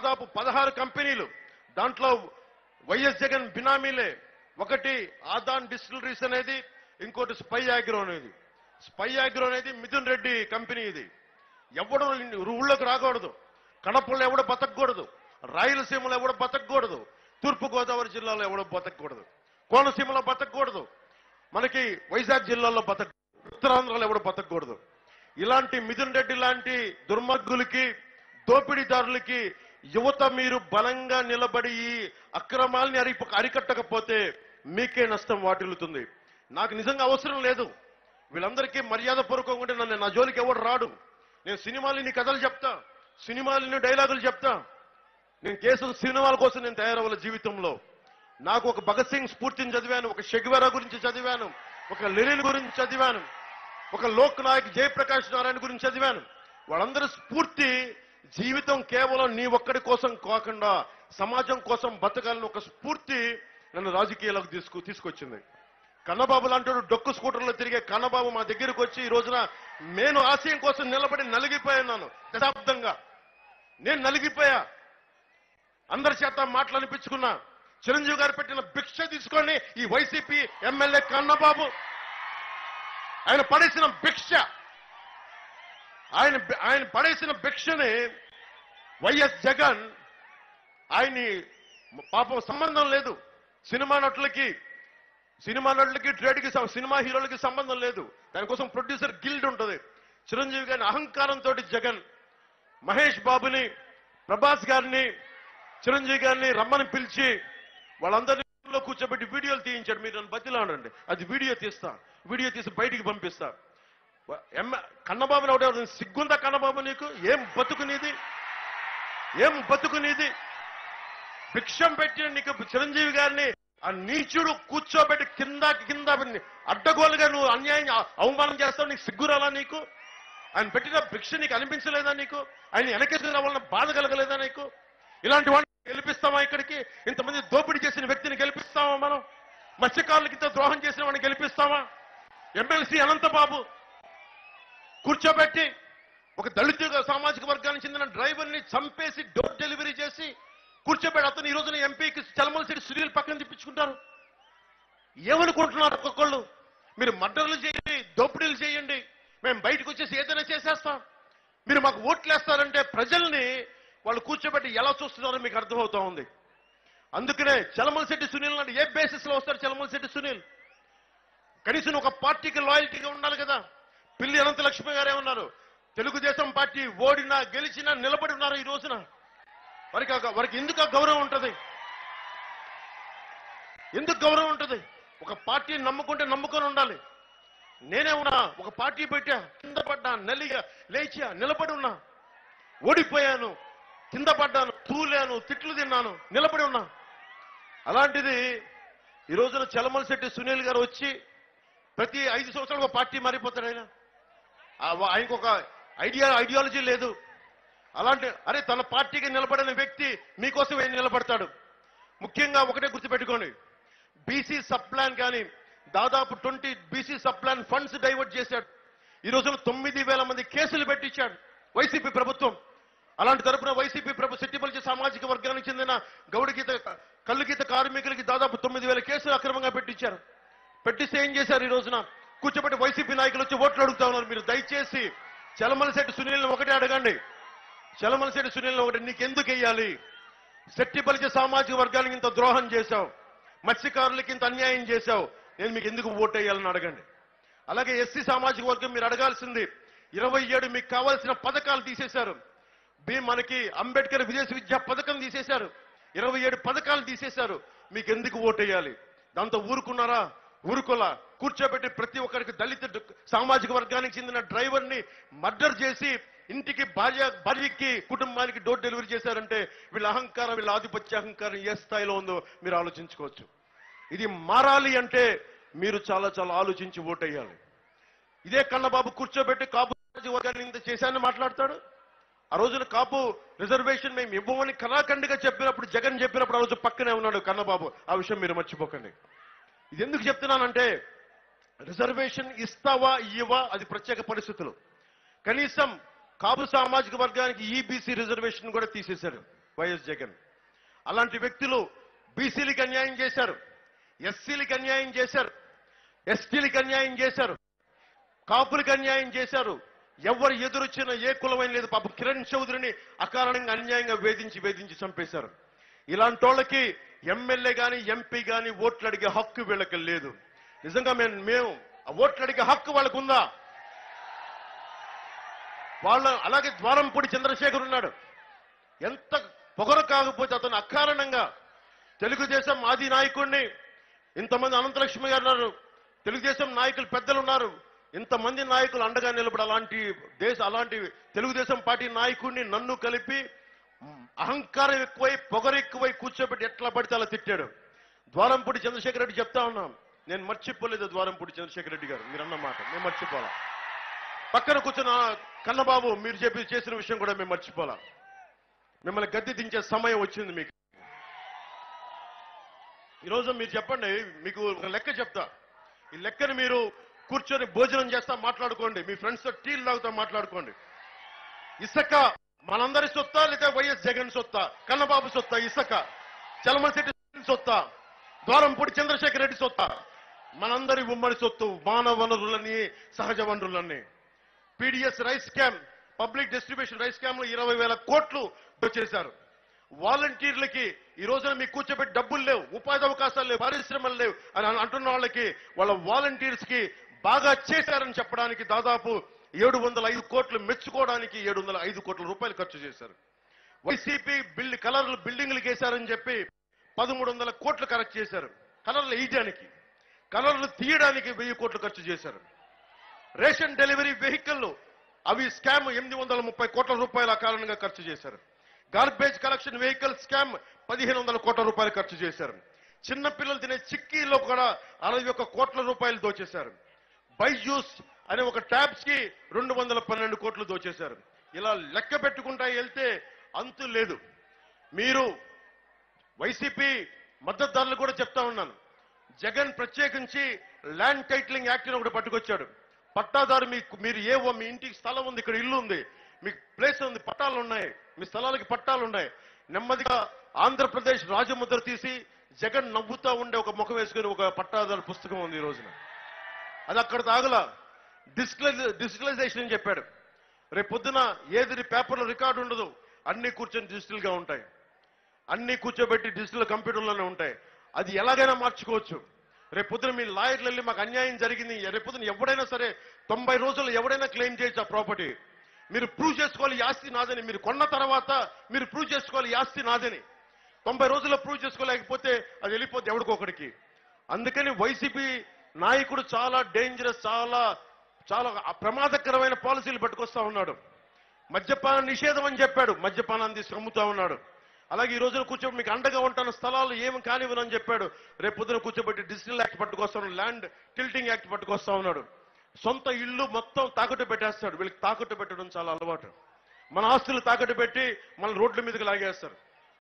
దాదాపు పదహారు కంపెనీలు దాంట్లో వైఎస్ జగన్ బినామీలే ఒకటి ఆదాన్ డిస్టిలరీస్ అనేది ఇంకోటి స్పై ఆగ్రో అనేది స్పై ఆగ్రో అనేది మిథున్ రెడ్డి కంపెనీ ఇది ఎవడు ఊళ్ళోకి రాకూడదు కడపలో ఎవడు బతకూడదు రాయలసీమలో ఎవడు బతకూడదు తూర్పు గోదావరి జిల్లాలో ఎవడు బతకూడదు కోనసీమలో బతకూడదు మనకి వైజాగ్ జిల్లాలో బతక ఉత్తరాంధ్రలో ఎవడు బతకూడదు ఇలాంటి మిథున్ రెడ్డి లాంటి దుర్మార్గులకి దోపిడీదారులకి యువత మీరు బలంగా నిలబడి ఈ అక్రమాల్ని అరి అరికట్టకపోతే మీకే నష్టం వాటిల్లుతుంది నాకు నిజంగా అవసరం లేదు వీళ్ళందరికీ మర్యాద పూర్వకంగా ఉంటే నన్ను నా జోలికి ఎవడు రాడు నేను సినిమాలని కథలు చెప్తా సినిమాలని డైలాగులు చెప్తా నేను కేసు సినిమాల కోసం నేను తయారవ్వాలి జీవితంలో నాకు ఒక భగత్ సింగ్ స్ఫూర్తిని చదివాను ఒక షెగ్వెరా గురించి చదివాను ఒక లెనిన్ గురించి చదివాను ఒక లోక్ నాయక్ జయప్రకాష్ నారాయణ గురించి చదివాను వాళ్ళందరి స్ఫూర్తి జీవితం కేవలం నీ ఒక్కడి కోసం కాకుండా సమాజం కోసం బతకాలని ఒక స్ఫూర్తి నన్ను రాజకీయాలకు తీసుకు తీసుకొచ్చింది కన్నబాబు లాంటి డొక్కు స్కూటర్లో తిరిగే కన్నబాబు మా దగ్గరకు వచ్చి ఈ రోజున నేను ఆశయం కోసం నిలబడి నలిగిపోయాను దశాబ్దంగా నేను నలిగిపోయా అందరి చేత మాటలు అనిపించుకున్నా చిరంజీవి గారు పెట్టిన భిక్ష తీసుకొని ఈ వైసీపీ ఎమ్మెల్యే కన్నబాబు ఆయన పడేసిన భిక్ష ఆయన ఆయన పడేసిన భిక్షని వైఎస్ జగన్ ఆయన్ని పాపం సంబంధం లేదు సినిమా నటులకి సినిమా నటులకి ట్రేడ్కి సం- సినిమా హీరోలకి సంబంధం లేదు దానికోసం ప్రొడ్యూసర్ గిల్డ్ ఉంటుంది చిరంజీవి గారిని అహంకారంతో జగన్ మహేష్ బాబుని ప్రభాస్ గారిని చిరంజీవి గారిని రమ్మని పిలిచి వాళ్ళందరినీ లో కూర్చోబెట్టి వీడియోలు తీయించాడు మీరు నన్ను బతిలాడండి అది వీడియో తీస్తా వీడియో తీసి బయటికి పంపిస్తా వ- ఎమ్మ కన్నబాబుని ఒకటే సిగ్గుందా కన్నబాబు నీకు ఏం బతుకు నీది ఏం బతుకు నీది భిక్షం పెట్టి నీకు చిరంజీవి గారిని ఆ నీచుడు కూర్చోబెట్టి కింద కింద అడ్డగోలుగా నువ్వు అన్యాయం అవమానం చేస్తావు నీకు సిగ్గురాలా నీకు ఆయన పెట్టిన భిక్ష నీకు అనిపించలేదా నీకు ఆయన వెనకేసిన వలన బాధ కలగలేదా నీకు ఇలాంటి వాడిని గెలిపిస్తామా ఇక్కడికి ఇంతమంది దోపిడీ చేసిన వ్యక్తిని గెలిపిస్తామా మనం మత్స్యకారులకి ఇంత ద్రోహం చేసిన వాడిని గెలిపిస్తామా ఎమ్మెల్సీ అనంతబాబు కూర్చోబెట్టి ఒక దళిత సామాజిక వర్గానికి చెందిన డ్రైవర్ని చంపేసి డోర్ డెలివరీ చేసి కూర్చోబెట్టి అతను ఈ రోజున ఎంపీకి చలమలసిరి సునీల్ పక్కన తిప్పించుకుంటారు ఏమనుకుంటున్నారు ఒక్కొక్కళ్ళు మీరు మర్డర్లు చేయండి దోపిడీలు చేయండి మేము బయటకు వచ్చేసి ఏదైనా చేసేస్తాం మీరు మాకు ఓట్లు వేస్తారంటే ప్రజల్ని వాళ్ళు కూర్చోబెట్టి ఎలా చూస్తున్నారో మీకు అర్థమవుతా ఉంది అందుకనే చలమలశెట్టి సునీల్ అంటే ఏ బేసిస్ లో వస్తారు చలమలశెట్టి సునీల్ కనీసం ఒక పార్టీకి లాయల్టీగా ఉండాలి కదా పిల్లి అనంత లక్ష్మి గారే ఉన్నారు తెలుగుదేశం పార్టీ ఓడినా గెలిచినా నిలబడి ఉన్నారు ఈ రోజున వారికి ఆ- వారికి ఎందుకు ఆ గౌరవం ఉంటుంది ఎందుకు గౌరవం ఉంటుంది ఒక పార్టీని నమ్ముకుంటే నమ్ముకొని ఉండాలి నేనే ఉన్నా ఒక పార్టీ పెట్టా కింద పడ్డా నలిగా లేచా నిలబడి ఉన్నా ఓడిపోయాను కింద పడ్డాను తూలాను తిట్లు తిన్నాను నిలబడి ఉన్నా అలాంటిది ఈ రోజున చలమలశెట్టి సునీల్ గారు వచ్చి ప్రతి ఐదు సంవత్సరాలు ఒక పార్టీ మారిపోతాడు ఆయన ఆ వా- ఆయనకు ఒక ఐడియా ఐడియాలజీ లేదు అలాంటి అరే తన పార్టీకి నిలబడిన వ్యక్తి మీకోసం ఏం నిలబడతాడు ముఖ్యంగా ఒకటే గుర్తుపెట్టుకోండి బీసీ సబ్ ప్లాన్ కానీ దాదాపు twenty BC sub plan funds divert చేశాడు ఈ రోజున తొమ్మిది వేల మంది కేసులు పెట్టించాడు వైసీపీ ప్రభుత్వం అలాంటి తరపున వైసీపీ ప్రభు సిట్టిపల్లి సామాజిక వర్గానికి చెందిన గౌడ గీత కళ్ళు గీత కార్మికులకి దాదాపు తొమ్మిది వేల కేసులు అక్రమంగా పెట్టించారు పెట్టిస్తే ఏం చేశారు ఈ రోజున కూర్చోబెట్టి వైసీపీ నాయకులు వచ్చి ఓట్లు అడుగుతా ఉన్నారు మీరు దయచేసి చలమలశెట్టి సునీల్ని ఒకటే అడగండి చలమలశెట్టి సునీల్ని ఒకటి నీకెందుకు వెయ్యాలి శెట్టిపల్లి సామాజిక వర్గానికి ఇంత ద్రోహం చేశావు మత్స్యకారులకి ఇంత అన్యాయం చేశావు నేను మీకు ఎందుకు ఓటు వేయాలని అడగండి అలాగే ఎస్సీ సామాజిక వర్గం మీరు అడగాల్సింది ఇరవై ఏడు మీకు కావాల్సిన పథకాలు తీసేశారు మీ మనకి అంబేద్కర్ విదేశ విద్యా పథకం తీసేశారు ఇరవై ఏడు పథకాలు తీసేశారు మీకు ఎందుకు ఓటేయాలి దాంతో ఊరుకున్నారా ఊరుకోలా కూర్చోబెట్టి ప్రతి ఒక్కరికి దళిత డు- సామాజిక వర్గానికి చెందిన డ్రైవర్ ని మర్డర్ చేసి ఇంటికి భార్య భార్యకి కుటుంబానికి డోర్ డెలివరీ చేశారంటే వీళ్ళ అహంకారం వీళ్ళ ఆధిపత్య అహంకారం ఏ స్థాయిలో ఉందో మీరు ఆలోచించుకోవచ్చు ఇది మారాలి అంటే మీరు చాలా చాలా ఆలోచించి ఓటేయాలి ఇదే కన్నబాబు కూర్చోబెట్టి కాపు సామాజిక వర్గాన్ని ఇంత చేశానని మాట్లాడతాడు ఆ రోజున కాపు రిజర్వేషన్ మేము ఇవ్వమని కళాఖండిగా చెప్పినప్పుడు జగన్ చెప్పినప్పుడు ఆ రోజు పక్కనే ఉన్నాడు కన్నబాబు ఆ విషయం మీరు మర్చిపోకండి ఇది ఎందుకు చెప్తున్నానంటే రిజర్వేషన్ ఇస్తావా ఇవ్వవా అది ప్రత్యేక పరిస్థితులు కనీసం కాపు సామాజిక వర్గానికి ఈబీసీ రిజర్వేషన్ కూడా తీసేశారు వైఎస్ జగన్ అలాంటి వ్యక్తులు బీసీలకు అన్యాయం చేశారు ఎస్సీలకు అన్యాయం చేశారు ఎస్టీలకు అన్యాయం చేశారు కాపులకు అన్యాయం చేశారు ఎవరు ఎదురొచ్చినా ఏ కులమైన లేదు పాపం కిరణ్ చౌదరిని అకారణంగా అన్యాయంగా వేధించి వేధించి చంపేశారు ఇలాంటి వాళ్ళకి ఎమ్మెల్యే గాని ఎంపీ గాని ఓట్లు అడిగే హక్కు వీళ్ళకి లేదు నిజంగా మేము మేము ఆ ఓట్లు అడిగే హక్కు వాళ్ళకు ఉందా వాళ్ళ అలాగే ద్వారంపూడి చంద్రశేఖర్ ఉన్నాడు ఎంత పొగరు కాకపోతే అతను అకారణంగా తెలుగుదేశం ఆది నాయకుడిని ఇంతమంది అనంతలక్ష్మి గారు ఉన్నారు తెలుగుదేశం నాయకులు పెద్దలు ఉన్నారు ఇంతమంది నాయకులు అండగా నిలబడి అలాంటి దేశ అలాంటి తెలుగుదేశం పార్టీ నాయకుడిని నన్ను కలిపి మ్, అహంకారం ఎక్కువై పొగరు ఎక్కువై కూర్చోబెట్టి ఎట్లా పడితే అలా తిట్టాడు ద్వారంపూడి చంద్రశేఖర్ రెడ్డి చెప్తా ఉన్నాం నేను మర్చిపోలేదు ద్వారంపూడి చంద్రశేఖర్ రెడ్డి గారు మీరు అన్న మాట నేను మర్చిపోలా పక్కన కూర్చున్న కన్నబాబు మీరు చెప్పి చేసిన విషయం కూడా మేము మర్చిపోలా మిమ్మల్ని గద్దె దించే సమయం వచ్చింది మీకు ఈరోజు మీరు చెప్పండి మీకు ఒక లెక్క చెప్తా ఈ లెక్కని మీరు కూర్చొని భోజనం చేస్తా మాట్లాడుకోండి మీ ఫ్రెండ్స్ తో టీలు తాగుతా మాట్లాడుకోండి ఇసుక మనందరి సొత్తా లేదా వైఎస్ జగన్ సొత్తా కన్నబాబు సొత్తా ఇసుక చలమశెట్టి సొత్తా ద్వారంపూడి చంద్రశేఖర్ రెడ్డి సొత్తా మనందరి ఉమ్మడి సొత్తు మానవ వనరులని సహజ వనరులన్నీ PDS rice scam public distribution rice scam లో ఇరవై వేల కోట్లు వచ్చేశారు వాలంటీర్లకి ఈ రోజున మీకు కూర్చోబెట్టి డబ్బులు లేవు ఉపాధి అవకాశాలు లేవు పరిశ్రమలు లేవు అని అన్- అంటున్న వాళ్ళకి వాళ్ళ వాలంటీర్స్ కి బాగా చేశారని చెప్పడానికి దాదాపు ఏడు వందల ఐదు కోట్లు మెచ్చుకోవడానికి ఏడు వందల ఐదు కోట్ల రూపాయలు ఖర్చు చేశారు వైసీపీ బిల్డ్ కలర్లు బిల్డింగ్లు వేశారని చెప్పి పదమూడు వందల కోట్లు కరెక్ట్ చేశారు కలర్లు వేయడానికి కలర్లు తీయడానికి వెయ్యి కోట్లు ఖర్చు చేశారు రేషన్ డెలివరీ వెహికల్ అవి స్కామ్ ఎనిమిది వందల ముప్పై కోట్ల రూపాయల కారణంగా ఖర్చు చేశారు గార్బేజ్ కలెక్షన్ వెహికల్ స్కామ్ పదిహేను వందల కోట్ల రూపాయలు ఖర్చు చేశారు చిన్న పిల్లలు తినే చిక్కీలో కూడా అరవై ఒక్క కోట్ల రూపాయలు దోచేశారు బైజూస్ అనే ఒక ట్యాబ్స్ కి రెండు వందల పన్నెండు కోట్లు దోచేశారు ఇలా లెక్క పెట్టుకుంటా వెళ్తే అంతు లేదు మీరు వైసీపీ మద్దతుదారులు కూడా చెప్తా ఉన్నాను జగన్ ప్రత్యేకించి ల్యాండ్ టైటిలింగ్ యాక్ట్ ఒకటి పట్టుకొచ్చాడు పట్టాదారు మీకు మీరు ఏ మీ ఇంటికి స్థలం ఉంది ఇక్కడ ఇల్లు ఉంది మీకు ప్లేస్ ఉంది పట్టాలు ఉన్నాయి మీ స్థలాలకి పట్టాలు ఉన్నాయి నెమ్మదిగా ఆంధ్రప్రదేశ్ రాజముద్ర తీసి జగన్ నవ్వుతా ఉండే ఒక ముఖం వేసుకుని ఒక పట్టాదారు పుస్తకం ఉంది ఈ రోజున అది అక్కడ తాగల డిజిటలైజ్ డిజిటలైజేషన్ అని చెప్పాడు రేపు పొద్దున ఏది పేపర్లో రికార్డు ఉండదు అన్ని కూర్చొని డిజిటల్ గా ఉంటాయి అన్ని కూర్చోబెట్టి డిజిటల్ కంప్యూటర్లోనే ఉంటాయి అది ఎలాగైనా మార్చుకోవచ్చు రేపు పొద్దున మీ లాయర్లు వెళ్ళి మాకు అన్యాయం జరిగింది రేపు పొద్దున ఎవడైనా సరే తొంభై రోజులు ఎవడైనా క్లెయిమ్ చేయొచ్చు ఆ ప్రాపర్టీ మీరు ప్రూవ్ చేసుకోవాలి ఈ ఆస్తి నాదని మీరు కొన్న తర్వాత మీరు ప్రూవ్ చేసుకోవాలి ఈ ఆస్తి నాదని తొంభై రోజుల్లో ప్రూవ్ చేసుకోలేకపోతే అది వెళ్ళిపోతే ఎవడికొకడికి అందుకని వైసీపీ నాయకుడు చాలా డేంజరస్ చాలా చాలా ప్రమాదకరమైన పాలసీలు పట్టుకొస్తా ఉన్నాడు మద్యపాన నిషేధం అని చెప్పాడు మద్యపానాన్ని తీసుకు అమ్ముతా ఉన్నాడు అలాగే ఈ రోజున కూర్చోబెట్టి మీకు అండగా ఉంటాను స్థలాలు ఏమి కానివ్వనని చెప్పాడు రేపు పొద్దున కూర్చోబెట్టి డిజిటల్ యాక్ట్ పట్టుకొస్తా ఉన్నాడు ల్యాండ్ టిల్టింగ్ యాక్ట్ పట్టుకొస్తా ఉన్నాడు సొంత ఇల్లు మొత్తం తాకట్టు పెట్టేస్తాడు వీళ్ళకి తాకట్టు పెట్టడం చాలా అలవాటు మన ఆస్తులు తాకట్టు పెట్టి మన రోడ్ల మీదకి లాగేస్తారు